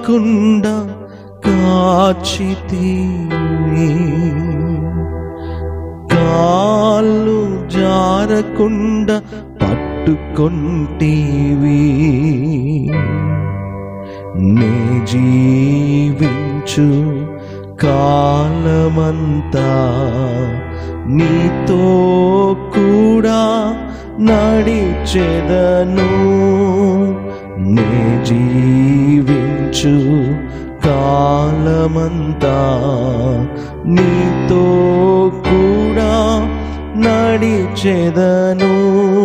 విడువకుండా కాచితీవి కాళ్ళు జారకుండా పట్టుకొంటివి నే జీవించు కాలమంతా నీతో కూడా నడిచెదను నే జీవించు కాలమంతా నీతో కూడా నడిచెదను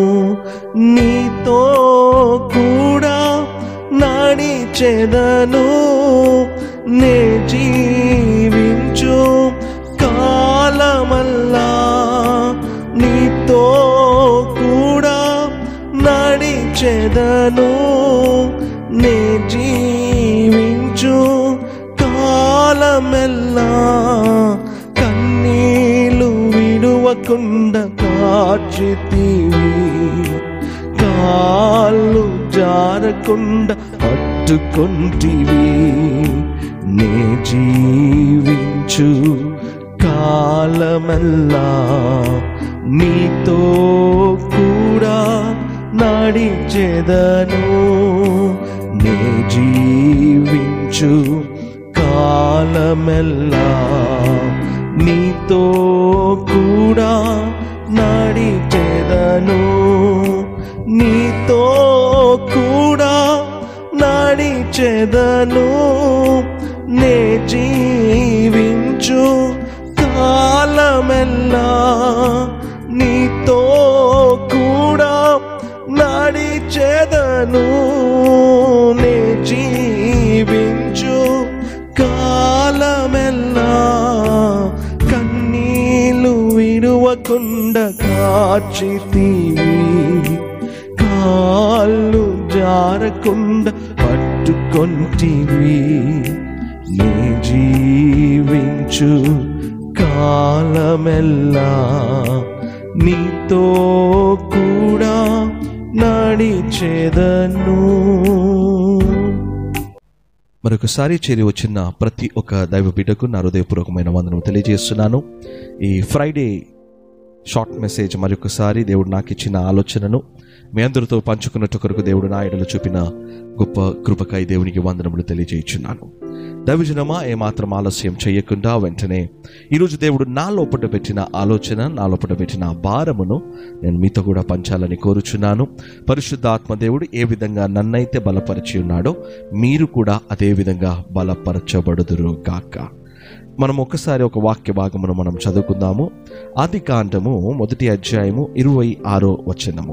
నీతో కూడా నడిచెదను నే జీవించు కాలమల్లా నీతో కూడా నడిచెదను నే జీవించు కాలమెల్లా కన్నీలు విడువకుండా కాచితివి కాళ్ళు జారకుండా పట్టుకొంటివి నే జీవించు కాలమల్లా నీతో కూడా నడిచెదను నే జీవించు కాలమెల్లా నీతో కూడా నడిచెదను నీతో కూడా నడిచెదను నే జీవించు కాలమెల్లా నీతో కూడా నడిచెదను నే జీవించు కాలమెల్లా కన్నీలు విడువకుండా కాచితీవి కాళ్ళు జారకుండా పట్టుకొంటివి నీ జీవించు కాలమెల్లా నీతో కూడా నడిచేదను మరొకసారి చేరి వచ్చిన ప్రతి ఒక్క దైవ బిడ్డకు నా హృదయపూర్వకమైన వందనం తెలియజేస్తున్నాను ఈ ఫ్రైడే షార్ట్ మెసేజ్ మరొకసారి దేవుడు నాకు ఇచ్చిన ఆలోచనను మీ అందరితో పంచుకున్నట్టు కొరకు దేవుడు నా ఎడలు చూపిన గొప్ప కృపకై దేవునికి వందనములు తెలియజేయుచున్నాను దైవజనమా ఏమాత్రం ఆలస్యం చేయకుండా వెంటనే ఈరోజు దేవుడు నా లోపల పెట్టిన ఆలోచన నా లోపల పెట్టిన భారమును నేను మీతో కూడా పంచాలని కోరుచున్నాను పరిశుద్ధాత్మ దేవుడు ఏ విధంగా నన్నైతే బలపరిచి ఉన్నాడో మీరు కూడా అదే విధంగా బలపరచబడుదురు గాక మనం ఒక్కసారి ఒక వాక్య భాగమును మనం చదువుకుందాము ఆది కాండము మొదటి అధ్యాయము ఇరవై ఆరో వచనము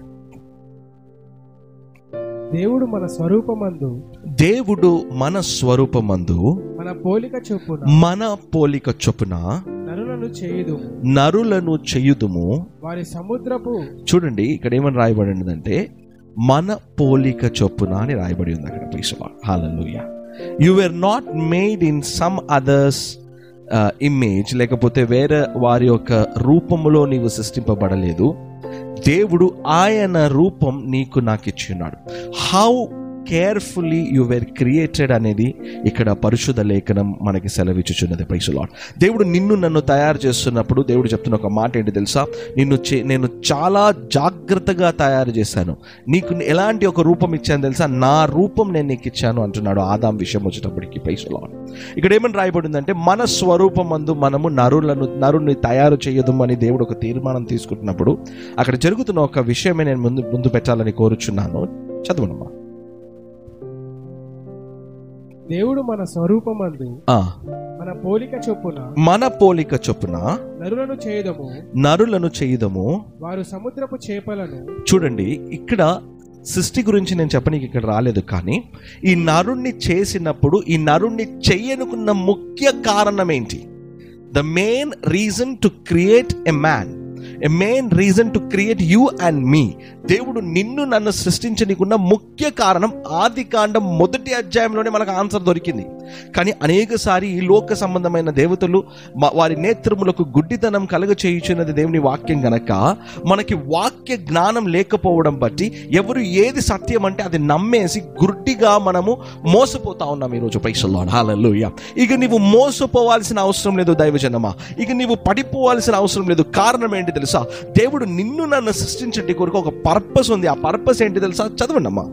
దేవుడు మన స్వరూపమందు దేవుడు మన స్వరూపమందు మన పోలిక చొప్పున మన పోలిక చొప్పున నరులను చేయుదు నరులను చేయుదుము వారి సముద్రపు చూడండి ఇక్కడ ఏమని రాయబడిందంటే మన పోలిక చొప్పున అని రాయబడి ఉంది అక్కడ ప్లీజ్ హాలూయ you are not made in some others image లేకపోతే వేరే వారి యొక్క రూపములో నీవు సృష్టింపబడలేదు దేవుడు ఆయన రూపం నీకు నాకు ఇచ్చి ఉన్నాడు how carefully you were created అనేది ఇక్కడ పరిశుద్ధ లేఖనం మనకి సెలవిచ్చుచున్నది పైసలాడ్ దేవుడు నిన్ను నన్ను తయారు చేస్తున్నప్పుడు దేవుడు చెప్తున్న ఒక మాట ఏంటి తెలుసా నిన్ను చే నేను చాలా జాగ్రత్తగా తయారు చేశాను నీకు ఎలాంటి ఒక రూపం ఇచ్చాను తెలుసా నా రూపం నేను నీకు ఇచ్చాను అంటున్నాడు ఆదాం విషయం వచ్చేటప్పటికి పైసలాడ్ ఇక్కడ ఏమని రాయబడిందంటే మన స్వరూపం మందు మనము నరులను నరుని తయారు చేయదు అని దేవుడు ఒక తీర్మానం తీసుకుంటున్నప్పుడు అక్కడ జరుగుతున్న ఒక విషయమే నేను ముందు ముందు పెట్టాలని కోరుచున్నాను చదవనమ్మా దేవుడు మన స్వరూపమందు ఆ, మన పోలిక చొప్పున మన పోలిక చొప్పున నరులను చేయదము నరులను చేయుదము వారు సముద్రపు చేపలను చూడండి ఇక్కడ సృష్టి గురించి నేను చెప్పనీకి ఇక్కడ రాలేదు కానీ ఈ నరుణ్ణి చేసినప్పుడు ఈ నరుణ్ణి చెయ్యనుకున్న ముఖ్య కారణం ఏంటి the main reason to create a man a main reason to create you and me దేవుడు నిన్ను నన్ను సృష్టించనికున్న ముఖ్య కారణం ఆది కాండం మొదటి అధ్యాయంలోనే మనకు ఆన్సర్ దొరికింది కానీ అనేకసారి ఈ లోక సంబంధమైన దేవతలు మ- వారి నేత్రములకు గుడ్డితనం కలుగ చేయుచున్నది దేవుని వాక్యం గనక మనకి వాక్య జ్ఞానం లేకపోవడం బట్టి ఎవరు ఏది సత్యం అంటే అది నమ్మేసి గుడ్డిగా మనము మోసపోతా ఉన్నాం ఈరోజు పైసల్లో హాలూయ ఇక నీవు మోసపోవాల్సిన అవసరం లేదు దైవజనమా ఇక నీవు పడిపోవాల్సిన అవసరం లేదు కారణం ఏంటి తెలుసా దేవుడు నిన్ను నన్ను సృష్టించటి కొరకు ఒక పర్పస్ ఉంది ఆ పర్పస్ ఏంటి తెలుసా చదవండి అమ్మా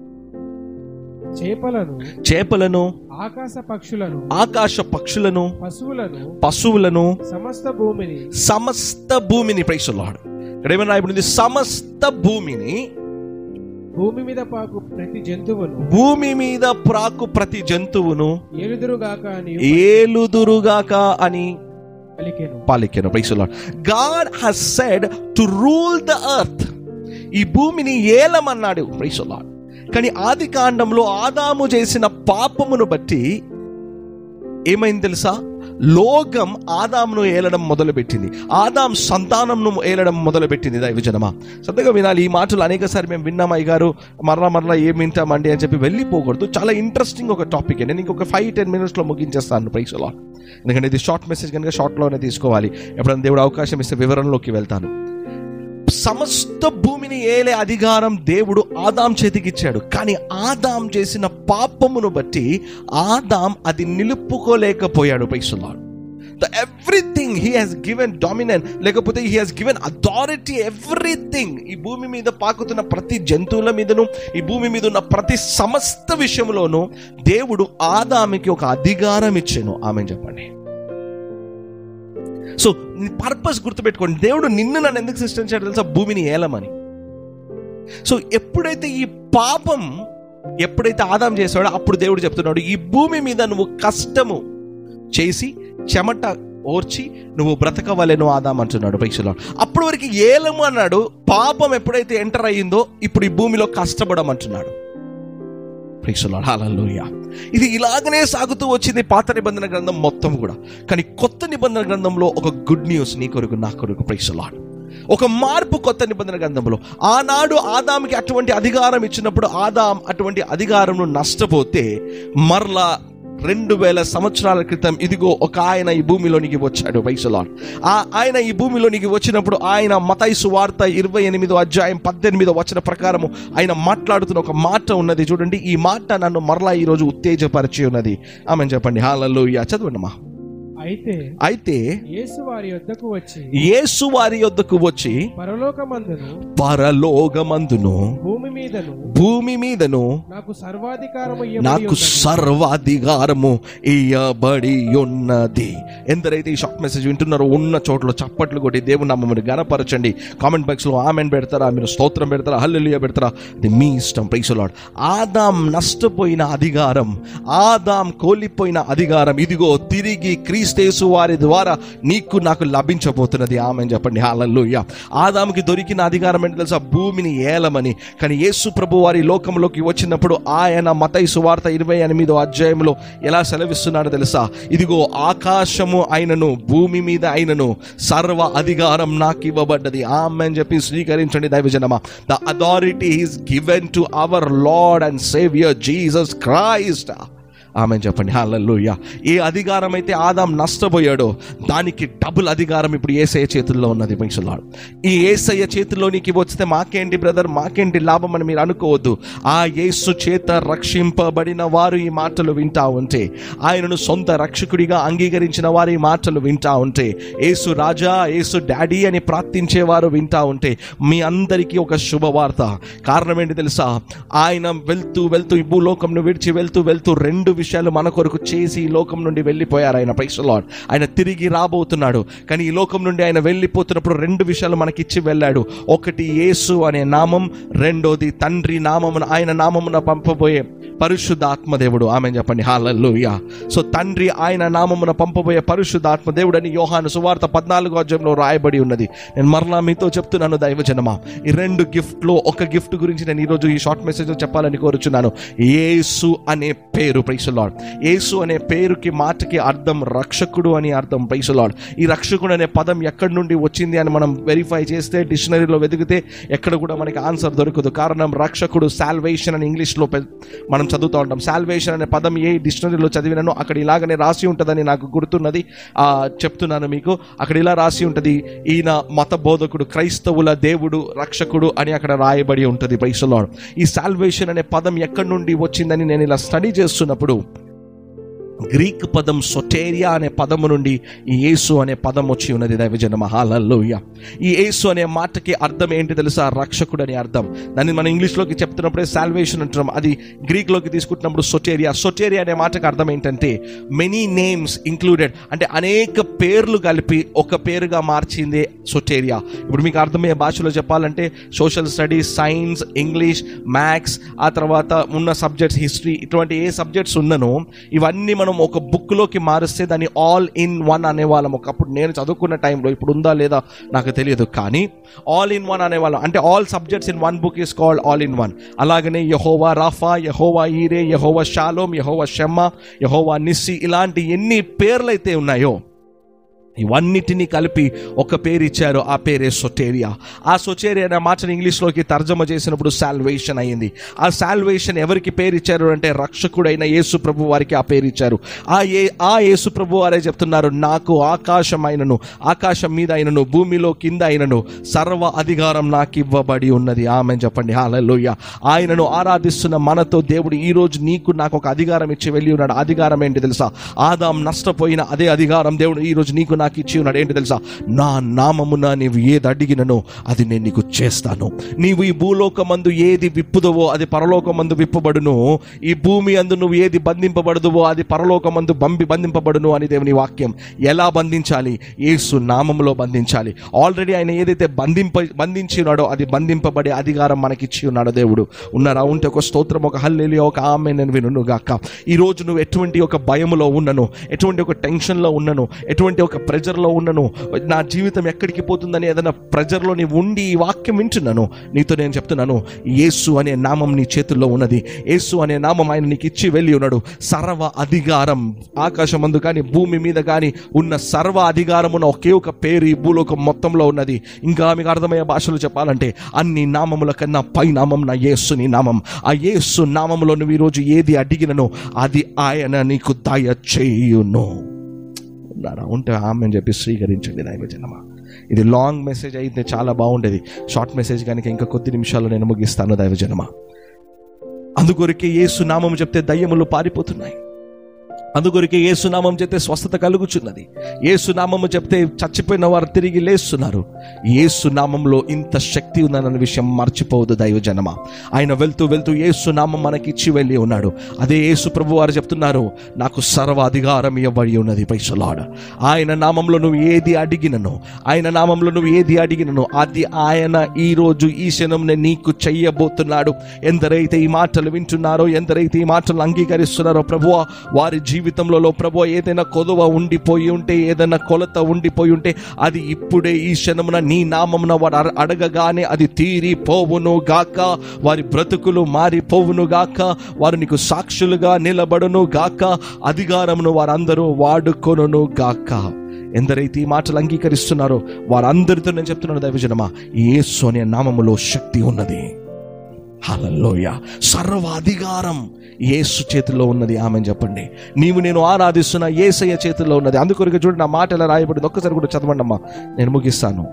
చేపలను చేపలను ఆకాశ పక్షులను ఆకాశ పక్షులను పశువులను పశువులను సమస్త భూమిని సమస్త భూమిని ప్రైసులాడు ఇక్కడ ఏమైనా ఇప్పుడు సమస్త భూమిని భూమి మీద పాకు ప్రతి జంతువును భూమి మీద ప్రాకు ప్రతి జంతువును ఏలుదురుగాక అని ఏలుదురుగాక అని పలికెను పలికెను ప్రైసులాడు God has said to rule the earth ఈ భూమిని ఏలమన్నాడు ప్రైసులాడు కానీ ఆది కాండంలో ఆదాము చేసిన పాపమును బట్టి ఏమైంది తెలుసా లోకం ఆదామును ఏలడం మొదలుపెట్టింది ఆదాం సంతానంను ఏలడం మొదలుపెట్టింది దైవజనమా శ్రద్ధగా వినాలి ఈ మాటలు అనేకసారి మేము విన్నాం అయ్య గారు మరలా మరలా ఏం వింటామండి అని చెప్పి వెళ్ళిపోకూడదు చాలా ఇంట్రెస్టింగ్ ఒక టాపిక్ అండి నేను ఒక ఫైవ్ టెన్ మినిట్స్లో ముగించేస్తాను ప్రైస్లో ఎందుకంటే ఇది షార్ట్ మెసేజ్ కనుక షార్ట్లోనే తీసుకోవాలి ఎప్పుడైనా దేవుడు అవకాశం ఇస్తే వివరణలోకి వెళ్తాను సమస్త భూమిని ఏలే అధికారం దేవుడు ఆదాం చేతికిచ్చాడు కానీ ఆదాం చేసిన పాపమును బట్టి ఆదాం అది నిలుపుకోలేకపోయాడు పైసున్నాడు the everything he has given dominant లేకపోతే he has given authority everything ఈ భూమి మీద పాకుతున్న ప్రతి జంతువుల మీదను ఈ భూమి మీద ఉన్న ప్రతి సమస్త విషయంలోనూ దేవుడు ఆదామికి ఒక అధికారం ఇచ్చాను ఆమె చెప్పండి సో పర్పస్ గుర్తుపెట్టుకోండి దేవుడు నిన్ను నన్ను ఎందుకు సృష్టించాడు తెలుసా భూమిని ఏలమని సో ఎప్పుడైతే ఈ పాపం ఎప్పుడైతే ఆదాం చేశాడో అప్పుడు దేవుడు చెప్తున్నాడు ఈ భూమి మీద నువ్వు కష్టము చేసి చెమట ఓర్చి నువ్వు బ్రతకవలెను ఆదాం అంటున్నాడు పరీక్షలో అప్పటి వరకు ఏలము అన్నాడు పాపం ఎప్పుడైతే ఎంటర్ అయ్యిందో ఇప్పుడు ఈ భూమిలో కష్టపడమంటున్నాడు ప్రేక్షలాడు హల్లెలూయా ఇది ఇలాగనే సాగుతూ వచ్చింది పాత నిబంధన గ్రంథం మొత్తం కూడా కానీ కొత్త నిబంధన గ్రంథంలో ఒక గుడ్ న్యూస్ నీ కొరకు నా కొరకు ప్రేక్షలాడు ఒక మార్పు కొత్త నిబంధన గ్రంథంలో ఆనాడు ఆదాంకి అటువంటి అధికారం ఇచ్చినప్పుడు ఆదాం అటువంటి అధికారంను నష్టపోతే మరలా రెండు వేల సంవత్సరాల క్రితం ఇదిగో ఒక ఆయన ఈ భూమిలోనికి వచ్చాడు వైసలాడ్ ఆ ఆయన ఈ భూమిలోనికి వచ్చినప్పుడు ఆయన మతైసు వార్త ఇరవై ఎనిమిదో అధ్యాయం పద్దెనిమిదో వచ్చిన ప్రకారము ఆయన మాట్లాడుతున్న ఒక మాట ఉన్నది చూడండి ఈ మాట నన్ను మరలా ఈరోజు ఉత్తేజపరిచి ఉన్నది ఆమె చెప్పండి హాలలో చదవండి అమ్మా అయితే అయితే యేసు వారి యొద్దకు వచ్చి యేసు వారి యొద్దకు వచ్చి పరలోకమందును పరలోకమందును భూమి మీదను భూమి మీదను నాకు సర్వాధికారము నాకు ఇయ్యబడి ఉన్నది. సర్వాధికారము ఇయ్యబడి ఉన్నది ఎందరైతే ఈ షార్ట్ మెసేజ్ వింటున్నారో ఉన్న చోట్ల చప్పట్లు కొట్టి దేవుని నామముని గనపరచండి కామెంట్ బాక్స్ లో ఆమెన్ పెడతారా మీరు స్తోత్రం పెడతారా హల్లెలూయా పెడతారా అది మీ ఇష్టం ప్రైసులాడ్ ఆదాం నష్టపోయిన అధికారం ఆదాం కోల్పోయిన అధికారం ఇదిగో తిరిగి క్రీస్తేసు వారి ద్వారా నీకు నాకు లభించబోతున్నది ఆమె చెప్పండి హాలూయ ఆదాముకి దొరికిన అధికారం ఏంటి తెలుసా భూమిని ఏలమని కానీ యేసు ప్రభు వారి లోకంలోకి వచ్చినప్పుడు ఆయన మతై సువార్త ఇరవై ఎనిమిదో అధ్యాయంలో ఎలా సెలవిస్తున్నాడో తెలుసా ఇదిగో ఆకాశము అయినను భూమి మీద అయినను సర్వ అధికారం నాకు ఇవ్వబడ్డది ఆమె అని చెప్పి స్వీకరించండి దైవజనమా the authority is given to our lord and saviour Jesus Christ ఆమె చెప్పండి హల్లెలూయా ఏ అధికారం అయితే ఆదాం నష్టపోయాడో దానికి డబుల్ అధికారం ఇప్పుడు ఏసయ్య చేతుల్లో ఉన్నది మనుషులాడు ఈ ఏసయ్య చేతుల్లోనికి వస్తే మాకేంటి బ్రదర్ మాకేంటి లాభం అని మీరు అనుకోవద్దు ఆ యేసు చేత రక్షింపబడిన వారు ఈ మాటలు వింటా ఉంటే ఆయనను సొంత రక్షకుడిగా అంగీకరించిన వారు ఈ మాటలు వింటా ఉంటే యేసు రాజా యేసు డాడీ అని ప్రార్థించేవారు వింటా ఉంటే మీ అందరికీ ఒక శుభవార్త కారణం ఏంటి తెలుసా ఆయన వెళ్తూ వెళ్తూ ఈ భూలోకంను విడిచి వెళ్తూ వెళ్తూ రెండు విషయాలు మన కొరకు చేసి ఈ లోకం నుండి వెళ్ళిపోయారు ఆయన పైసలాడ్ ఆయన తిరిగి రాబోతున్నాడు కానీ ఈ లోకం నుండి ఆయన వెళ్ళిపోతున్నప్పుడు రెండు విషయాలు మనకిచ్చి వెళ్ళాడు ఒకటి యేసు అనే నామం రెండోది తండ్రి నామమున ఆయన నామమున పంపబోయే పరిశుద్ధాత్మ దేవుడు ఆమె చెప్పండి హాలూయా సో తండ్రి ఆయన నామమున పంపబోయే పరిశుద్ధాత్మ దేవుడు అని యోహాను సువార్త పద్నాలుగో అధ్యాయంలో రాయబడి ఉన్నది నేను మరలా మీతో చెప్తున్నాను దైవజనమా ఈ రెండు గిఫ్ట్లో ఒక గిఫ్ట్ గురించి నేను ఈరోజు ఈ షార్ట్ మెసేజ్ చెప్పాలని కోరుచున్నాను యేసు అనే పేరు ప్రైసులాడ్ యేసు అనే పేరుకి మాటకి అర్థం రక్షకుడు అని అర్థం ప్రైసులాడ్ ఈ రక్షకుడు అనే పదం ఎక్కడి నుండి వచ్చింది అని మనం వెరిఫై చేస్తే డిక్షనరీలో వెతికితే ఎక్కడ కూడా మనకి ఆన్సర్ దొరకదు కారణం రక్షకుడు సాల్వేషన్ అని ఇంగ్లీష్లో పె- మనం చదువుతూ ఉంటాం సాల్వేషన్ అనే పదం ఏ డిక్షనరీలో చదివినానో అక్కడ ఇలాగనే రాసి ఉంటుందని నాకు గుర్తున్నది ఆ, చెప్తున్నాను మీకు అక్కడ ఇలా రాసి ఉంటుంది ఈయన మత బోధకుడు క్రైస్తవుల దేవుడు రక్షకుడు అని అక్కడ రాయబడి ఉంటుంది పైసలో ఈ సాల్వేషన్ అనే పదం ఎక్కడి నుండి వచ్చిందని నేను ఇలా స్టడీ చేస్తున్నప్పుడు గ్రీక్ పదం సొటేరియా అనే పదము నుండి ఈ యేసు అనే పదం వచ్చి ఉన్నది దైవజన హాలల్లోయ ఈ యేసు అనే మాటకి అర్థం ఏంటి తెలుసా రక్షకుడు అని అర్థం దాన్ని మనం ఇంగ్లీష్లోకి చెప్తున్నప్పుడే సాల్వేషన్ అంటున్నాం అది గ్రీక్లోకి తీసుకుంటున్నప్పుడు సొటేరియా సొటేరియా అనే మాటకి అర్థం ఏంటంటే మెనీ నేమ్స్ ఇంక్లూడెడ్ అంటే అనేక పేర్లు కలిపి ఒక పేరుగా మార్చిందే సొటేరియా ఇప్పుడు మీకు అర్థమయ్యే భాషలో చెప్పాలంటే social studies science English maths ఆ తర్వాత ఉన్న సబ్జెక్ట్స్ హిస్టరీ ఇటువంటి ఏ సబ్జెక్ట్స్ ఉన్ననో ఇవన్నీ మనం ఒక బుక్లోకి మారిస్తే దాన్ని ఆల్ ఇన్ వన్ అనేవాళ్ళం ఒకప్పుడు నేను చదువుకున్న టైంలో ఇప్పుడు ఉందా లేదా నాకు తెలియదు కానీ ఆల్ ఇన్ వన్ అనేవాళ్ళం అంటే all subjects in one book is called all in one అలాగనే యహోవా రాఫా యహోవా ఈరే యహోవా షాలోమ్ యహోవా షెమ్మ యహోవా నిస్సి ఇలాంటి ఎన్ని పేర్లు అయితే ఉన్నాయో ఇవన్నిటినీ కలిపి ఒక పేరు ఇచ్చారు ఆ పేరే సొటేరియా ఆ సొటేరియా అనే మాటను ఇంగ్లీష్లోకి తర్జమ చేసినప్పుడు సాల్వేషన్ అయింది ఆ సాల్వేషన్ ఎవరికి పేరు ఇచ్చారు అంటే రక్షకుడైన యేసు ప్రభు వారికి ఆ పేరు ఇచ్చారు ఆ ఏ ఆ యేసు ప్రభు వారే చెప్తున్నారు నాకు ఆకాశం అయినను ఆకాశం మీద అయినను భూమిలో కింద అయినను సర్వ అధికారం నాకు ఇవ్వబడి ఉన్నది ఆమె చెప్పండి హాలలోయ ఆయనను ఆరాధిస్తున్న మనతో దేవుడు ఈ రోజు నీకు నాకు ఒక అధికారం ఇచ్చి వెళ్ళి ఉన్నాడు ఆ అధికారం ఏంటి తెలుసా ఆదాం నష్టపోయిన అదే అధికారం దేవుడు ఈ రోజు నీకు నాకు ఇచ్చి ఉన్నాడు ఏంటి తెలుసా నా నామమున నీవు ఏది అడిగిననో అది నేను నీకు చేస్తాను నీవు ఈ భూలోకమందు ఏది విప్పుదవో అది పరలోకమందు విప్పబడును ఈ భూమి అందు నువ్వు ఏది బంధింపబడదువో అది పరలోకమందు బంబి బంధింపబడును అని దేవుని వాక్యం ఎలా బంధించాలి యేసు నామములో బంధించాలి ఆల్రెడీ ఆయన ఏదైతే బంధింప బంధించి ఉన్నాడో అది బంధింపబడే అధికారం మనకిచ్చి ఉన్నాడు దేవుడు ఉన్నారా ఉంటే ఒక స్తోత్రం ఒక హల్లేలి ఒక ఆమె నేను వినును గాక ఈ రోజు నువ్వు ఎటువంటి ఒక భయములో ఉన్నను ఎటువంటి ఒక టెన్షన్లో ఉన్నను ఎటువంటి ఒక ప్రెజర్లో ఉన్నను నా జీవితం ఎక్కడికి పోతుందని ఏదైనా ప్రెజర్లో నీవు ఉండి ఈ వాక్యం వింటున్నాను నీతో నేను చెప్తున్నాను యేసు అనే నామం నీ చేతుల్లో ఉన్నది యేసు అనే నామం ఆయన నీకు ఇచ్చి వెళ్ళి ఉన్నాడు సర్వ అధికారం ఆకాశమందు కానీ భూమి మీద కానీ ఉన్న సర్వ అధికారమున ఒకే ఒక పేరు ఈ భూలోకం మొత్తంలో ఉన్నది ఇంకా మీకు అర్థమయ్యే భాషలో చెప్పాలంటే అన్ని నామముల కన్నా పై నామం నా యేసుని నామం ఆ యేసు నామములో నువ్వు ఈరోజు ఏది అడిగిననో అది ఆయన నీకు దయ చేయును ఉన్నారా ఉంటే ఆమె అని చెప్పి స్వీకరించండి దైవజనమా ఇది లాంగ్ మెసేజ్ అయితే చాలా బాగుండేది షార్ట్ మెసేజ్ కనుక ఇంకా కొద్ది నిమిషాల్లో నేను ముగిస్తాను దైవజనమా అందుకొరకే యేసు నామం చెప్తే దయ్యములు పారిపోతున్నాయి అందుకొరకే ఏసునామం చెప్తే స్వస్థత కలుగుచున్నది ఏసునామము చెప్తే చచ్చిపోయిన వారు తిరిగి లేస్తున్నారు ఏసునామంలో ఇంత శక్తి ఉందన్న విషయం మర్చిపోవద్దు దైవజనమా ఆయన వెళ్తూ వెళ్తూ ఏసునామం మనకి ఇచ్చి వెళ్ళి ఉన్నాడు అదే యేసు ప్రభు వారు చెప్తున్నారు నాకు సర్వ అధికారం ఇవ్వబడి ఉన్నది పైసలాడ ఆయన నామంలో నువ్వు ఏది అడిగినను ఆయన నామంలో నువ్వు ఏది అడిగినను అది ఆయన ఈ రోజు ఈ క్షణంలో నీకు చెయ్యబోతున్నాడు ఎందరైతే ఈ మాటలు వింటున్నారో ఎందరైతే ఈ మాటలు అంగీకరిస్తున్నారో ప్రభువ వారి జీవితంలో ప్రభు ఏదైనా కొదవ ఉండిపోయి ఉంటే ఏదైనా కొలత ఉండిపోయి ఉంటే అది ఇప్పుడే ఈ క్షణమున నీ నామమున వాడు అడ- అడగగానే అది తీరిపోవును గాక వారి బ్రతుకులు మారిపోవును గాక వారు నీకు సాక్షులుగా నిలబడును గాక అధికారమును వారందరూ వాడుకొనును గాక ఎందరైతే ఈ మాటలు అంగీకరిస్తున్నారో వారందరితో నేను చెప్తున్నాను దైవజనమా యేసు అనే నామములో శక్తి ఉన్నది హల్లెలూయ సర్వ అధికారం యేసు చేతిలో ఉన్నది ఆమె చెప్పండి నీవు నేను ఆరాధిస్తున్న యేసయ్య చేతిలో ఉన్నది అందుకొరకు చూడండి నా మాట ఎలా రాయబడింది ఒక్కసారి కూడా చదవండి అమ్మా నేను ముగిస్తాను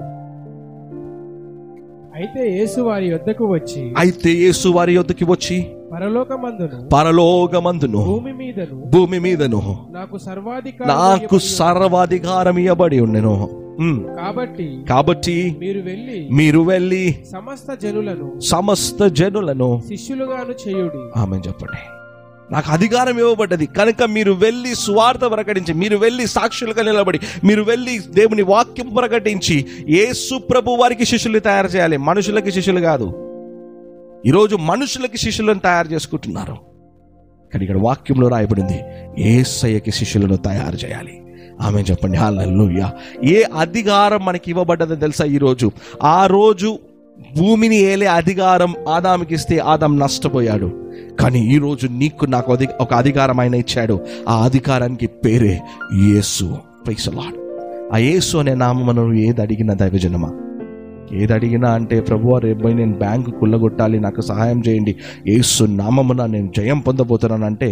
అయితే యేసు వారి యొద్దకు వచ్చి అయితే యేసు వారి యొద్దకి వచ్చి పరలోకమందును పరలోకమందును భూమి మీదను భూమి మీదను నాకు సర్వాధికారం నాకు సర్వాధికారం ఇవ్వబడి ఉండెను ఉమ్. కాబట్టి కాబట్టి మీరు వెళ్ళి మీరు వెళ్ళి సమస్త జనులను సమస్త జనులను శిష్యులుగాను చేయుడి ఆమె చెప్పండి నాకు అధికారం ఇవ్వబడ్డది కనుక మీరు వెళ్ళి సువార్త ప్రకటించి మీరు వెళ్ళి సాక్షులుగా నిలబడి మీరు వెళ్ళి దేవుని వాక్యం ప్రకటించి యేసు ప్రభు వారికి శిష్యులు తయారు చేయాలి మనుషులకి శిష్యులు కాదు ఈరోజు మనుషులకి శిష్యులను తయారు చేసుకుంటున్నారు కానీ ఇక్కడ వాక్యంలో రాయబడింది ఏసయ్యకి శిష్యులను తయారు చేయాలి ఆమె చెప్పండి హల్లెలూయా ఏ అధికారం మనకి ఇవ్వబడ్డదో తెలుసా ఈరోజు ఆ రోజు భూమిని ఏలే అధికారం ఆదాముకి ఇస్తే ఆదాం నష్టపోయాడు కానీ ఈరోజు నీకు నాకు అధి ఒక అధికారం ఆయన ఇచ్చాడు ఆ అధికారానికి పేరే యేసు పైసలాడు ఆ యేసు అనే నామం మనం ఏది అడిగిన దైవజనమా ఏది అడిగినా అంటే ప్రభు రేపు పోయి నేను బ్యాంకు కుల్లగొట్టాలి నాకు సహాయం చేయండి ఏసు నామమున నేను జయం పొందబోతున్నాను అంటే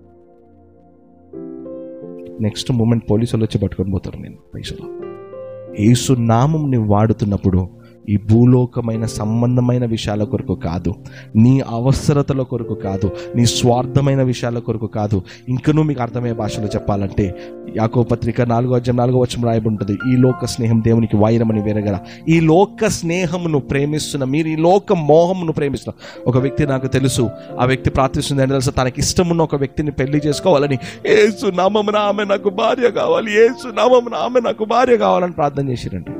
నెక్స్ట్ మూమెంట్ పోలీసులు వచ్చి పట్టుకొని పోతారు నేను పైసలు ఏసు నామంని వాడుతున్నప్పుడు ఈ భూలోకమైన సంబంధమైన విషయాల కొరకు కాదు నీ అవసరతల కొరకు కాదు నీ స్వార్థమైన విషయాల కొరకు కాదు ఇంకనూ మీకు అర్థమయ్యే భాషలో చెప్పాలంటే యాకో పత్రిక నాలుగో అధ్యాయం నాలుగో వచ్చం రాయబడి ఉంటుంది ఈ లోక స్నేహం దేవునికి వైరమని వేరగల ఈ లోక స్నేహమును ప్రేమిస్తున్న మీరు ఈ లోక మోహమును ప్రేమిస్తున్న ఒక వ్యక్తి నాకు తెలుసు ఆ వ్యక్తి ప్రార్థిస్తుంది అంటే తెలుసు తనకి ఇష్టమున్న ఒక వ్యక్తిని పెళ్లి చేసుకోవాలని ఏసు నామమున ఆమె నాకు భార్య కావాలి ఏసు నామమున ఆమె నాకు భార్య కావాలని ప్రార్థన చేసిరండి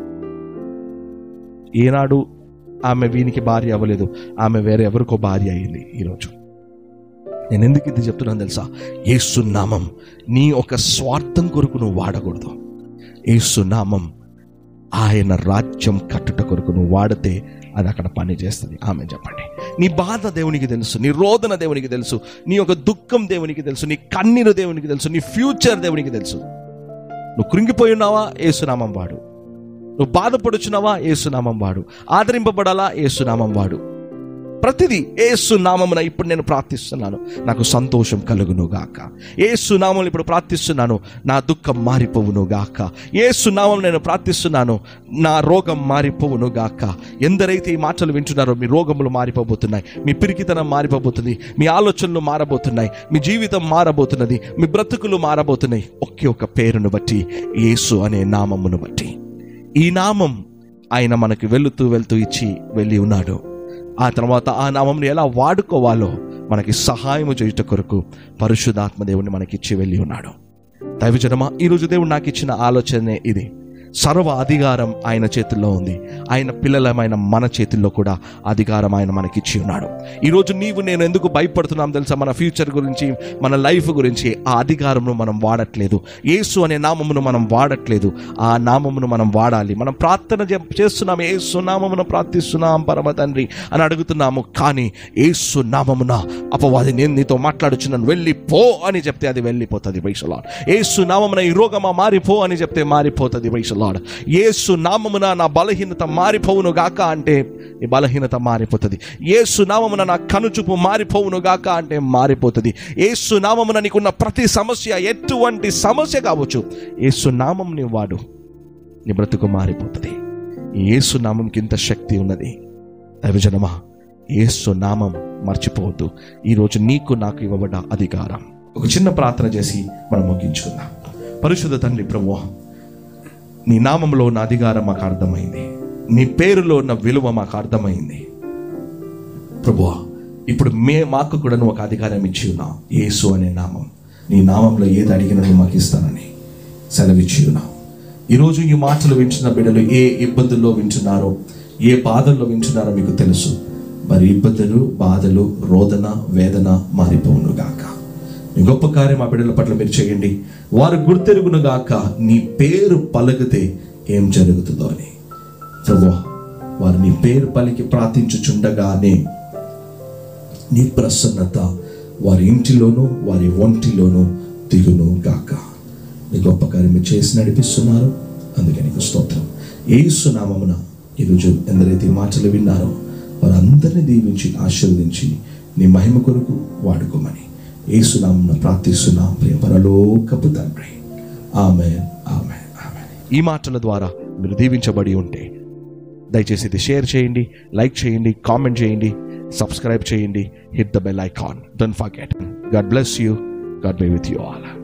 ఏనాడు ఆమె వీనికి భార్య అవ్వలేదు ఆమె వేరే ఎవరికో భార్య అయింది ఈరోజు నేను ఎందుకు ఇది చెప్తున్నాను తెలుసా ఏసు నామం నీ ఒక స్వార్థం కొరకు నువ్వు వాడకూడదు ఏసు నామం ఆయన రాజ్యం కట్టుట కొరకు నువ్వు వాడితే అది అక్కడ పని చేస్తుంది ఆమె చెప్పండి నీ బాధ దేవునికి తెలుసు నీ రోదన దేవునికి తెలుసు నీ యొక్క దుఃఖం దేవునికి తెలుసు నీ కన్నీరు దేవునికి తెలుసు నీ ఫ్యూచర్ దేవునికి తెలుసు నువ్వు కృంగిపోయి ఉన్నావా ఏసునామం వాడు నువ్వు బాధపడుచున్నావా ఏసునామం వాడు ఆదరింపబడాలా ఏసునామం వాడు ప్రతిదీ ఏసు నామమున ఇప్పుడు నేను ప్రార్థిస్తున్నాను నాకు సంతోషం కలుగును గాక ఏసు నామం ఇప్పుడు ప్రార్థిస్తున్నాను నా దుఃఖం మారిపోవును గాక ఏసు నామం నేను ప్రార్థిస్తున్నాను నా రోగం మారిపోవును గాక ఎందరైతే ఈ మాటలు వింటున్నారో మీ రోగములు మారిపోబోతున్నాయి మీ పిరికితనం మారిపోబోతుంది మీ ఆలోచనలు మారబోతున్నాయి మీ జీవితం మారబోతున్నది మీ బ్రతుకులు మారబోతున్నాయి ఒకే ఒక పేరును బట్టి యేసు అనే నామమును బట్టి ఈ నామం ఆయన మనకి వెళుతూ వెళ్తూ ఇచ్చి వెళ్ళి ఉన్నాడు ఆ తర్వాత ఆ నామంని ఎలా వాడుకోవాలో మనకి సహాయము చేయుట కొరకు పరిశుద్ధాత్మ దేవుని మనకిచ్చి వెళ్ళి ఉన్నాడు దైవజనమా ఈరోజు దేవుడు నాకు ఇచ్చిన ఆలోచనే ఇది సర్వ అధికారం ఆయన చేతుల్లో ఉంది ఆయన పిల్లలమైన మన చేతుల్లో కూడా అధికారం ఆయన మనకిచ్చి ఉన్నాడు ఈరోజు నీవు నేను ఎందుకు భయపడుతున్నాం తెలుసా మన ఫ్యూచర్ గురించి మన లైఫ్ గురించి ఆ అధికారంను మనం వాడట్లేదు యేసు అనే నామమును మనం వాడట్లేదు ఆ నామమును మనం వాడాలి మనం ప్రార్థన చే- చేస్తున్నాం ఏసు నామమున ప్రార్థిస్తున్నాం పరమ తండ్రి అని అడుగుతున్నాము కానీ ఏసు నామమున అపవాది నేను నీతో మాట్లాడుచున్నాను వెళ్ళి పో అని చెప్తే అది వెళ్ళిపోతుంది వైసలాడ్ ఏసు నామమున ఈ రోగమా మారిపో అని చెప్తే మారిపోతుంది వైసలాడ్ ఏసు నామమున నా బలహీనత మారిపోవును గాక అంటే నీ బలహీనత మారిపోతుంది ఏసు నామమున నా కనుచూపు మారిపోవును గాక అంటే మారిపోతుంది ఏసు నామమున నీకున్న ప్రతి సమస్య ఎటువంటి సమస్య కావచ్చు ఏసు నామంని వాడు నీ బ్రతుకు మారిపోతుంది ఈ యేసు నామంకి ఇంత శక్తి ఉన్నది దైవజనమా యేసు నామం మర్చిపోవద్దు ఈరోజు నీకు నాకు ఇవ్వబడ్డ అధికారం ఒక చిన్న ప్రార్థన చేసి మనం ముగించుకుందాం పరిశుద్ధ తండ్రి ప్రభు నీ నామంలో ఉన్న అధికారం మాకు అర్థమైంది నీ పేరులో ఉన్న విలువ మాకు అర్థమైంది ప్రభువా ఇప్పుడు మే మాకు కూడా నువ్వు ఒక అధికారం ఇచ్చి ఉన్నావు యేసు అనే నామం నీ నామంలో ఏది అడిగినా నువ్వు మాకు ఇస్తానని సెలవిచ్చి ఉన్నావు ఈరోజు ఈ మాటలు వింటున్న బిడ్డలు ఏ ఇబ్బందుల్లో వింటున్నారో ఏ బాధల్లో వింటున్నారో మీకు తెలుసు మరి ఇబ్బందులు బాధలు రోదన వేదన మారిపోవును గాక మీ గొప్ప కార్యం ఆ బిడ్డల పట్ల మీరు చేయండి వారు గుర్తెరుగును గాక నీ పేరు పలికితే ఏం జరుగుతుందో అని ప్రభు వారు నీ పేరు పలికి ప్రార్థించుచుండగానే నీ ప్రసన్నత వారి ఇంటిలోనూ వారి ఒంటిలోనూ దిగును గాక నీ గొప్ప కార్యం మీరు చేసి నడిపిస్తున్నారు అందుకే నీకు స్తోత్రం ఏసు నామమున ఈరోజు ఎందరైతే ఈ మాటలు విన్నారో వారందరినీ దీవించి ఆశీర్వదించి నీ మహిమ కొరకు వాడుకోమని ఏసు నామమున ప్రార్థిస్తున్నాం ప్రియ పరలోకపు తండ్రి ఆమె ఆమె ఆమె ఈ మాటల ద్వారా మీరు దీవించబడి ఉంటే దయచేసి ఇది షేర్ చేయండి లైక్ చేయండి కామెంట్ చేయండి సబ్స్క్రైబ్ చేయండి hit the bell icon don't forget God bless you God be with you all